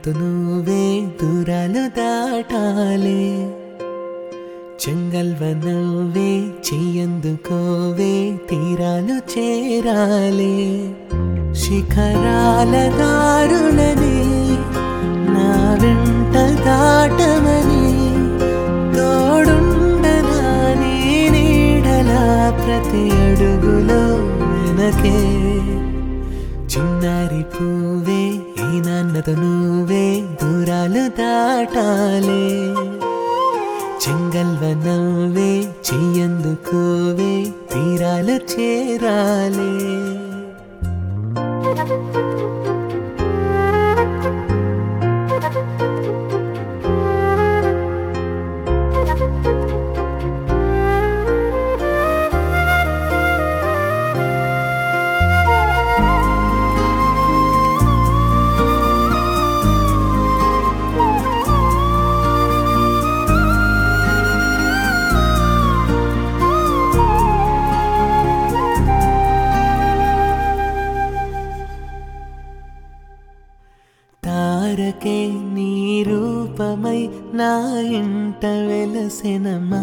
నాన్నతో నువ్వే దూరాలు దాటాలే చెంగల్వ నువ్వే చెయ్యందుకోవే తీరాలు చేరాలే శిఖరాల దారులని నా వెంట దాటమని తోడుండనా నీ నీడలా ప్రతి అడుగులో వెనకే చిన్నారి పువ్వే ఈ నాన్నతో నువ్వే దూరాలు దాటాలే చెంగల్వ నవ్వే చెయ్యందుకోవే తీరాలు చేరాలే తారకే నీ రూపమై నా ఇంట వెలసెనమా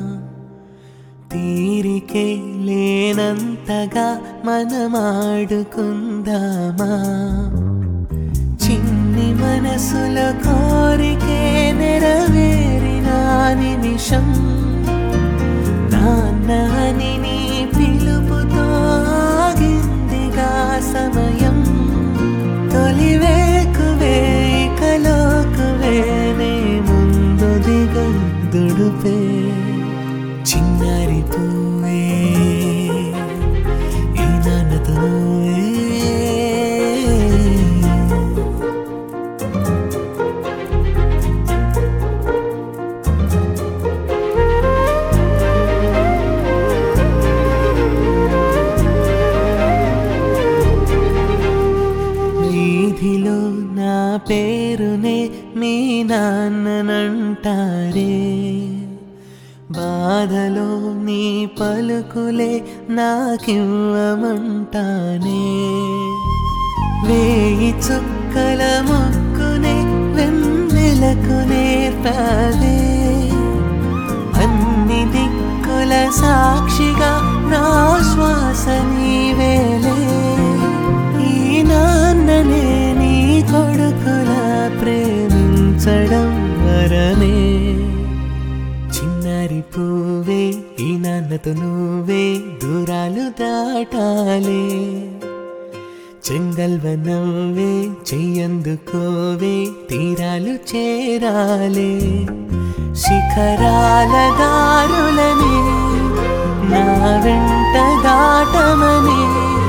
తీరికే లేనంతగా మనమాడుకుందామా చిన్ని మనసుల కోరికే నెరవేరిన నిమిషం నాన్న అని నీ పిలుపుతో ఆగిందిగా సమయం తొలివేకువే కలోకువే నే ముందు దిగదుడుపే చిన్నారి పువ్వే ఈ నాన్నతో నువ్వే వీధిలో నా పేరునే మీ నాన్ననంటారే బాధలో నీ పలుకులే నాకివ్వమంటానే వేయి చుక్కల మొక్కునే వెన్నెలకు నేర్పావే అన్ని దిక్కుల సాక్షిగా నా శ్వాస నీవేలే ఈ నాన్ననే నీ కొడుకుల ప్రేమించడం వరమే చిన్నారి పువ్వే ఈ నాన్నతో నువ్వే దూరాలు దాటాలే చెంగల్వ నవ్వే చెయ్యందుకోవే తీరాలు చేరాలే శిఖరాల దారులని నా వెంట దాటమని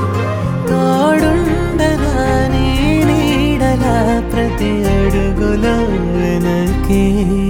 తోడుండగా నీ నీడల ప్రతి అడుగులో వెనకే